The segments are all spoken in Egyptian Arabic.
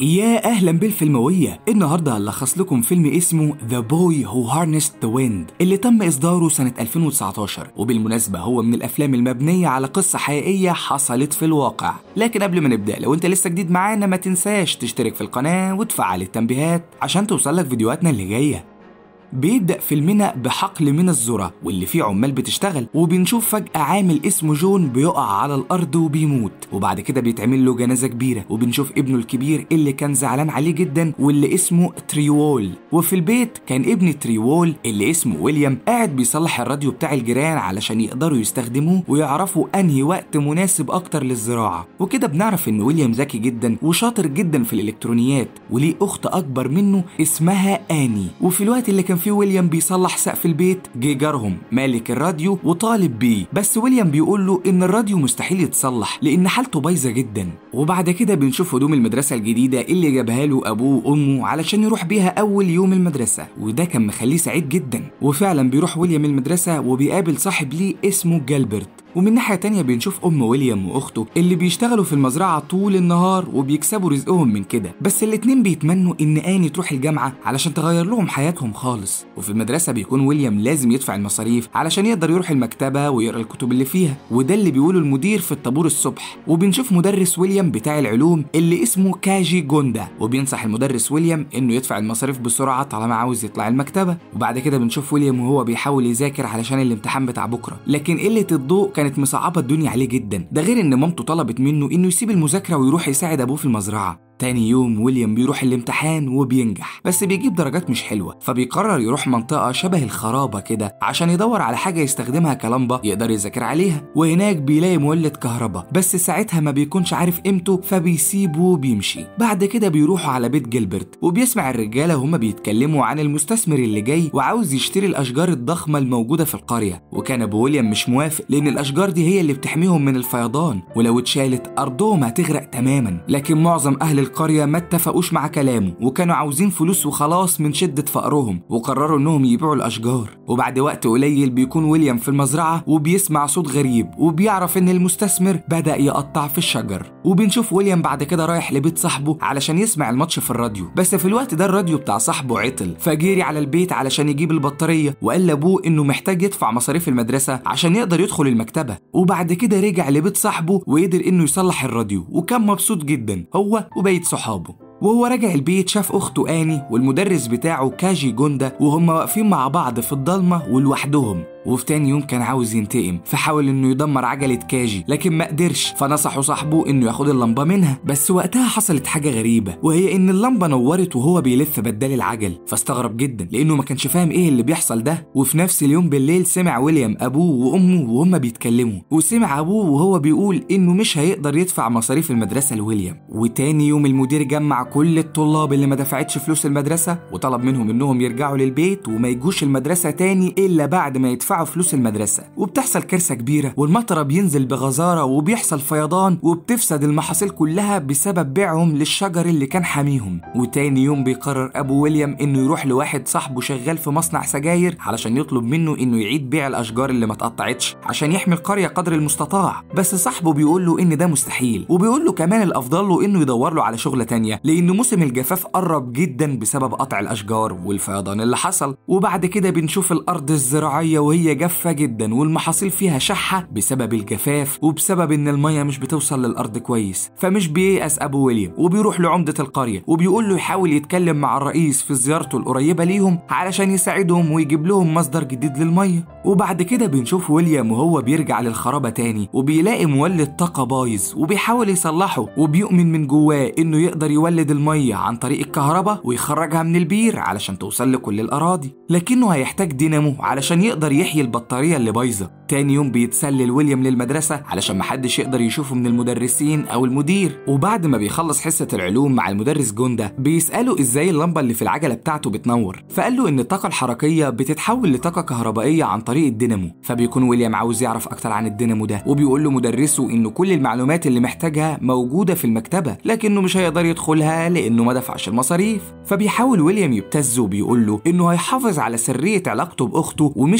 يا اهلا بالفيلمويه النهارده هلخص لكم فيلم اسمه ذا بوي هو هارنست ذا ويند اللي تم اصداره سنه 2019 وبالمناسبه هو من الافلام المبنيه على قصه حقيقيه حصلت في الواقع لكن قبل ما نبدا لو انت لسه جديد معانا ما تنساش تشترك في القناه وتفعل التنبيهات عشان توصلك فيديوهاتنا اللي جايه بيبدأ فيلمنا بحقل من الذرة واللي فيه عمال بتشتغل وبنشوف فجأة عامل اسمه جون بيقع على الأرض وبيموت وبعد كده بيتعمل له جنازة كبيرة وبنشوف ابنه الكبير اللي كان زعلان عليه جدا واللي اسمه تريوول وفي البيت كان ابن تريوول اللي اسمه ويليام قاعد بيصلح الراديو بتاع الجيران علشان يقدروا يستخدموه ويعرفوا أنهي وقت مناسب أكتر للزراعة وكده بنعرف إن ويليام ذكي جدا وشاطر جدا في الإلكترونيات وليه أخت أكبر منه اسمها آني وفي الوقت اللي كان فيه ويليام بيصلح سقف البيت جه جارهم مالك الراديو وطالب بيه بس ويليام بيقول له ان الراديو مستحيل يتصلح لان حالته بايظه جدا وبعد كده بنشوف هدوم المدرسه الجديده اللي جابها له ابوه وامه علشان يروح بيها اول يوم المدرسه وده كان مخليه سعيد جدا وفعلا بيروح ويليام المدرسه وبيقابل صاحب ليه اسمه جالبرت ومن ناحية تانية بنشوف أم ويليام وأخته اللي بيشتغلوا في المزرعة طول النهار وبيكسبوا رزقهم من كده بس الاتنين بيتمنوا إن آني تروح الجامعة علشان تغير لهم حياتهم خالص وفي المدرسة بيكون ويليام لازم يدفع المصاريف علشان يقدر يروح المكتبة ويقرأ الكتب اللي فيها وده اللي بيقوله المدير في الطابور الصبح وبنشوف مدرس ويليام بتاع العلوم اللي اسمه كاجي جوندا وبينصح المدرس ويليام إنه يدفع المصاريف بسرعة طالما عاوز يطلع المكتبة وبعد كده بنشوف ويليام وهو بيحاول يذاكر علشان الامتحان بتاع بكرة لكن قلة الضوء كانت مصعبة الدنيا عليه جدا ده غير ان مامته طلبت منه انه يسيب المذاكرة ويروح يساعد ابوه في المزرعة تاني يوم ويليام بيروح الامتحان وبينجح بس بيجيب درجات مش حلوة فبيقرر يروح منطقة شبه الخرابة كده عشان يدور على حاجة يستخدمها كلمبة يقدر يذاكر عليها وهناك بيلاقي مولد كهرباء بس ساعتها ما بيكونش عارف قيمته فبيسيبه وبيمشي بعد كده بيروحوا على بيت جيلبرت وبيسمع الرجالة وهما بيتكلموا عن المستثمر اللي جاي وعاوز يشتري الأشجار الضخمة الموجودة في القرية وكان أبو ويليام مش موافق لأن الأشجار دي هي اللي بتحميهم من الفيضان ولو اتشالت أرضهم هتغرق تماما لكن معظم أهل القرية ما اتفقوش مع كلامه وكانوا عاوزين فلوس وخلاص من شدة فقرهم وقرروا انهم يبيعوا الاشجار وبعد وقت قليل بيكون ويليام في المزرعة وبيسمع صوت غريب وبيعرف ان المستثمر بدأ يقطع في الشجر وبنشوف ويليام بعد كده رايح لبيت صاحبه علشان يسمع الماتش في الراديو بس في الوقت ده الراديو بتاع صاحبه عطل فجيري على البيت علشان يجيب البطارية وقال لابوه انه محتاج يدفع مصاريف المدرسة عشان يقدر يدخل المكتبة وبعد كده رجع لبيت صاحبه وقدر انه يصلح الراديو وكان مبسوط جدا هو وبقية صحابه وهو راجع البيت شاف اخته اني والمدرس بتاعه كاجي جوندا وهم واقفين مع بعض في الضلمه ولوحدهم وفي تاني يوم كان عاوز ينتقم فحاول انه يدمر عجلة كاجي لكن ما قدرش فنصحه صاحبه انه ياخد اللمبة منها بس وقتها حصلت حاجة غريبة وهي ان اللمبة نورت وهو بيلف بدال العجل فاستغرب جدا لانه ما كانش فاهم ايه اللي بيحصل ده وفي نفس اليوم بالليل سمع ويليام ابوه وامه وهما بيتكلموا وسمع ابوه وهو بيقول انه مش هيقدر يدفع مصاريف المدرسة لويليام وتاني يوم المدير جمع كل الطلاب اللي ما دفعتش فلوس المدرسة وطلب منهم انهم يرجعوا للبيت وما يجوش المدرسة تاني الا بعد ما يدفعوا يدفعوا فلوس المدرسة وبتحصل كارثة كبيرة والمطر بينزل بغزارة وبيحصل فيضان وبتفسد المحاصيل كلها بسبب بيعهم للشجر اللي كان حاميهم وتاني يوم بيقرر أبو ويليام إنه يروح لواحد صاحبه شغال في مصنع سجاير علشان يطلب منه إنه يعيد بيع الأشجار اللي ما اتقطعتش عشان يحمي القرية قدر المستطاع بس صاحبه بيقول له إن ده مستحيل وبيقول له كمان الأفضل له إنه يدور له على شغلة تانية لأن موسم الجفاف قرب جدا بسبب قطع الأشجار والفيضان اللي حصل وبعد كده بنشوف الأرض الزراعية وهي جافة جدا والمحاصيل فيها شحة بسبب الجفاف وبسبب ان المية مش بتوصل للأرض كويس فمش بييأس أبو ويليام وبيروح لعمدة القرية وبيقول له يحاول يتكلم مع الرئيس في زيارته القريبة ليهم علشان يساعدهم ويجيب لهم مصدر جديد للمية وبعد كده بنشوف ويليام وهو بيرجع للخرابة تاني وبيلاقي مولد طاقة بايظ وبيحاول يصلحه وبيؤمن من جواه انه يقدر يولد المية عن طريق الكهرباء ويخرجها من البير علشان توصل لكل الأراضي لكنه هيحتاج دينامو علشان يقدر يحيي البطارية اللي بايظة تاني يوم بيتسلل ويليام للمدرسة علشان محدش يقدر يشوفه من المدرسين أو المدير وبعد ما بيخلص حصة العلوم مع المدرس جوندا بيسأله إزاي اللمبة اللي في العجلة بتاعته بتنور فقال له إن الطاقة الحركية بتتحول لطاقة كهربائية عن طريق الدينامو فبيكون ويليام عاوز يعرف أكتر عن الدينامو ده وبيقول له مدرسه إن كل المعلومات اللي محتاجها موجودة في المكتبة لكنه مش هيقدر يدخلها لأنه ما دفعش المصاريف فبيحاول ويليام يبتزه وبيقول له إنه هيحافظ على سرية علاقته بأخته ومش هيقول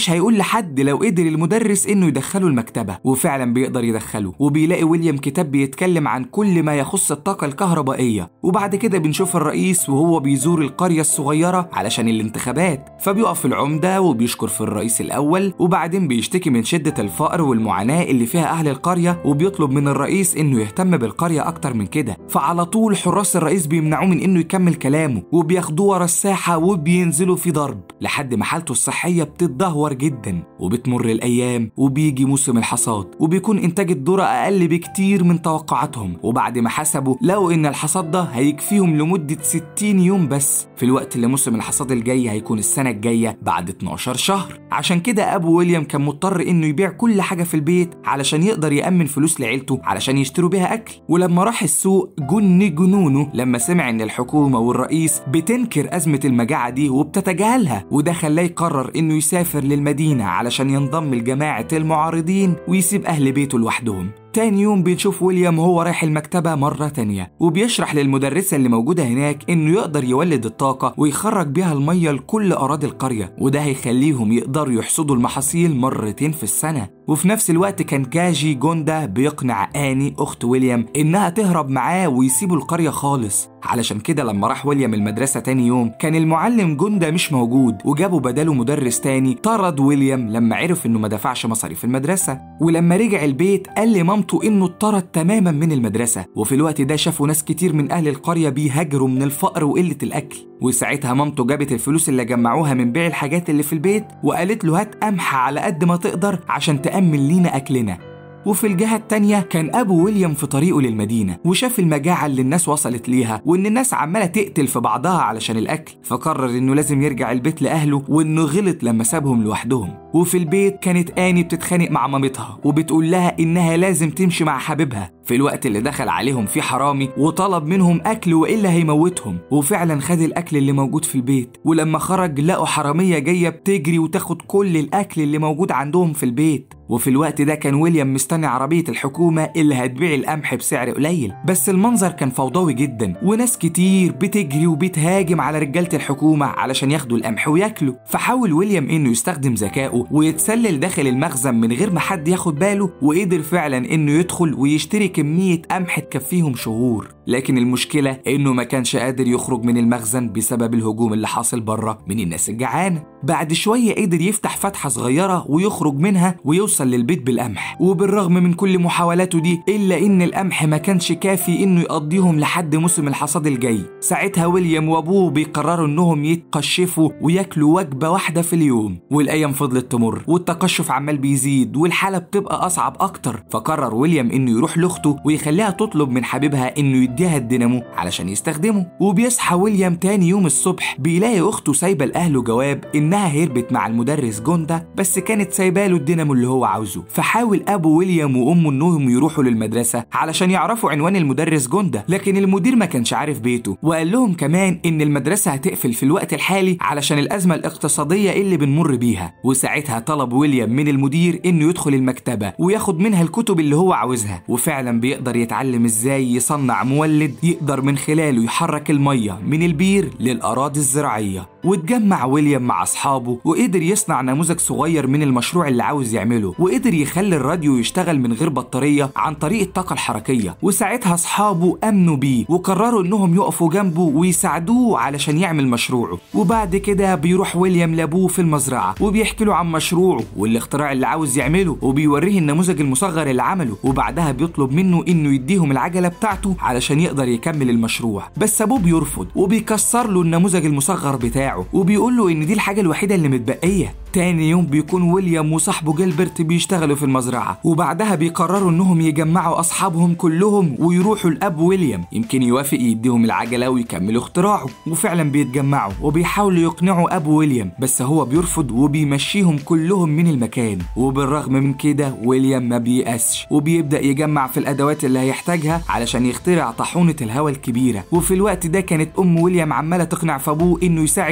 لحد لو قدر المدرس انه يدخله المكتبه وفعلا بيقدر يدخله وبيلاقي ويليام كتاب بيتكلم عن كل ما يخص الطاقه الكهربائيه وبعد كده بنشوف الرئيس وهو بيزور القريه الصغيره علشان الانتخابات فبيقف العمده وبيشكر في الرئيس الاول وبعدين بيشتكي من شده الفقر والمعاناه اللي فيها اهل القريه وبيطلب من الرئيس انه يهتم بالقريه اكتر من كده فعلى طول حراس الرئيس بيمنعوه من انه يكمل كلامه وبياخدوه ورا الساحه وبينزلوا في ضرب لحد ما حالته الصحيه بتتدهور جدا وبتمر الايام وبيجي موسم الحصاد وبيكون انتاج الذره اقل بكتير من توقعاتهم وبعد ما حسبوا لقوا ان الحصاد ده هيكفيهم لمده 60 يوم بس في الوقت اللي موسم الحصاد الجاي هيكون السنه الجايه بعد 12 شهر عشان كده ابو ويليام كان مضطر انه يبيع كل حاجه في البيت علشان يقدر يامن فلوس لعيلته علشان يشتروا بيها اكل ولما راح السوق جن جنونه لما سمع ان الحكومه والرئيس بتنكر ازمه المجاعه دي وبتتجاهلها وده خلاه يقرر انه يسافر للمدينه علشان ينضم لجماعه المعارضين ويسيب اهل بيته لوحدهم تاني يوم بنشوف ويليام وهو رايح المكتبة مرة تانية وبيشرح للمدرسة اللي موجودة هناك إنه يقدر يولد الطاقة ويخرج بيها المية لكل أراضي القرية وده هيخليهم يقدروا يحصدوا المحاصيل مرتين في السنة وفي نفس الوقت كان كاجي جوندا بيقنع آني أخت ويليام إنها تهرب معاه ويسيبوا القرية خالص علشان كده لما راح ويليام المدرسة تاني يوم كان المعلم جوندا مش موجود وجابوا بداله مدرس تاني طرد ويليام لما عرف إنه ما دفعش مصاريف المدرسة ولما رجع البيت قال لمامته إنه اتطرد تماما من المدرسة وفي الوقت ده شافوا ناس كتير من أهل القرية بيهاجروا من الفقر وقلة الأكل وساعتها مامته جابت الفلوس اللي جمعوها من بيع الحاجات اللي في البيت وقالت له هات قمح على قد ما تقدر عشان تأمن لينا أكلنا وفي الجهة التانية كان أبو ويليام في طريقه للمدينة وشاف المجاعة اللي الناس وصلت ليها وإن الناس عمالة تقتل في بعضها علشان الأكل فقرر إنه لازم يرجع البيت لأهله وإنه غلط لما سابهم لوحدهم وفي البيت كانت آني بتتخانق مع مامتها وبتقول لها إنها لازم تمشي مع حبيبها في الوقت اللي دخل عليهم فيه حرامي وطلب منهم أكل وإلا هيموتهم وفعلا خد الأكل اللي موجود في البيت ولما خرج لقوا حرامية جاية بتجري وتاخد كل الأكل اللي موجود عندهم في البيت وفي الوقت ده كان ويليام مستني عربية الحكومة اللي هتبيع القمح بسعر قليل بس المنظر كان فوضوي جدا وناس كتير بتجري وبتهاجم على رجالة الحكومة علشان ياخدوا القمح وياكلوا فحاول ويليام انه يستخدم ذكائه ويتسلل داخل المخزن من غير ما حد ياخد باله وقدر فعلا انه يدخل ويشتري كمية قمح تكفيهم شهور لكن المشكلة انه ما كانش قادر يخرج من المخزن بسبب الهجوم اللي حاصل بره من الناس الجعانة بعد شوية قدر يفتح فتحة صغيرة ويخرج منها ويوصل للبيت بالقمح وبالرغم من كل محاولاته دي إلا إن القمح ما كانش كافي إنه يقضيهم لحد موسم الحصاد الجاي ساعتها ويليام وأبوه بيقرروا إنهم يتقشفوا وياكلوا وجبة واحدة في اليوم والأيام فضلت تمر والتقشف عمال بيزيد والحالة بتبقى أصعب أكتر فقرر ويليام إنه يروح لأخته ويخليها تطلب من حبيبها إنه يديها الدينامو علشان يستخدمه وبيصحى ويليام تاني يوم الصبح بيلاقي أخته سايبة لأهله جواب إنها هربت مع المدرس جوندا بس كانت سايباله الدينامو اللي هو عاوزه فحاول أبو ويليام وأمه إنهم يروحوا للمدرسة علشان يعرفوا عنوان المدرس جوندا لكن المدير ما كانش عارف بيته وقال لهم كمان إن المدرسة هتقفل في الوقت الحالي علشان الأزمة الاقتصادية اللي بنمر بيها وساعتها طلب ويليام من المدير إنه يدخل المكتبة وياخد منها الكتب اللي هو عاوزها وفعلا بيقدر يتعلم إزاي يصنع مولد يقدر من خلاله يحرك المية من البير للأراضي الزراعية واتجمع ويليام مع أصحابه وقدر يصنع نموذج صغير من المشروع اللي عاوز يعمله وقدر يخلي الراديو يشتغل من غير بطارية عن طريق الطاقة الحركية وساعتها أصحابه آمنوا بيه وقرروا إنهم يقفوا جنبه ويساعدوه علشان يعمل مشروعه وبعد كده بيروح ويليام لأبوه في المزرعة وبيحكي له عن مشروعه والاختراع اللي عاوز يعمله وبيوريه النموذج المصغر اللي عمله وبعدها بيطلب منه إنه يديهم العجلة بتاعته علشان يقدر يكمل المشروع بس أبوه بيرفض وبيكسر له النموذج المصغر بتاعه وبيقول له إن دي الحاجة الوحيدة اللي متبقية تاني يوم بيكون ويليام وصاحبه جيلبرت بيشتغلوا في المزرعة وبعدها بيقرروا انهم يجمعوا اصحابهم كلهم ويروحوا لاب ويليام يمكن يوافق يديهم العجلة ويكملوا اختراعه وفعلا بيتجمعوا وبيحاولوا يقنعوا ابو ويليام بس هو بيرفض وبيمشيهم كلهم من المكان وبالرغم من كده ويليام ما بيأسش وبيبدأ يجمع في الادوات اللي هيحتاجها علشان يخترع طاحونة الهواء الكبيرة وفي الوقت ده كانت ام ويليام عمالة تقنع في ابوه انه يساعد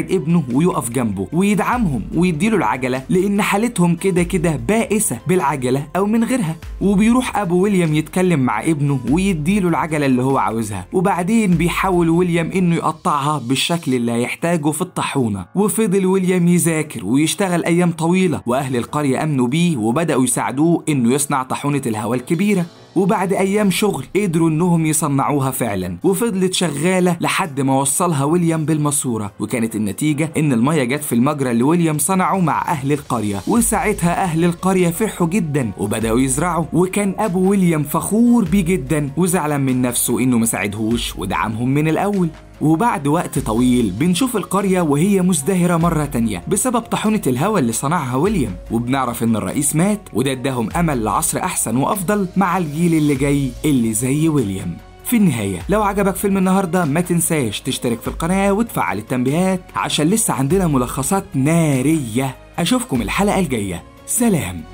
يساعد ابنه ويقف جنبه ويدعمهم ويديله العجلة لأن حالتهم كده كده بائسة بالعجلة أو من غيرها وبيروح أبو ويليام يتكلم مع ابنه ويديله العجلة اللي هو عاوزها وبعدين بيحاول ويليام إنه يقطعها بالشكل اللي هيحتاجه في الطاحونة وفضل ويليام يذاكر ويشتغل أيام طويلة وأهل القرية أمنوا بيه وبدأوا يساعدوه إنه يصنع طاحونة الهواء الكبيرة وبعد أيام شغل قدروا إنهم يصنعوها فعلا وفضلت شغالة لحد ما وصلها ويليام بالماسورة وكانت النتيجة إن المية جت في المجرى اللي ويليام صنعه مع أهل القرية وساعتها أهل القرية فرحوا جدا وبدأوا يزرعوا وكان أبو ويليام فخور بيه جدا وزعلان من نفسه إنه مساعدهوش ودعمهم من الأول وبعد وقت طويل بنشوف القرية وهي مزدهرة مرة تانية بسبب طاحونة الهواء اللي صنعها ويليام وبنعرف إن الرئيس مات وده اداهم أمل لعصر أحسن وأفضل مع الجيل اللي جاي اللي زي ويليام في النهاية لو عجبك فيلم النهاردة ما تنساش تشترك في القناة وتفعل التنبيهات عشان لسه عندنا ملخصات نارية أشوفكم الحلقة الجاية سلام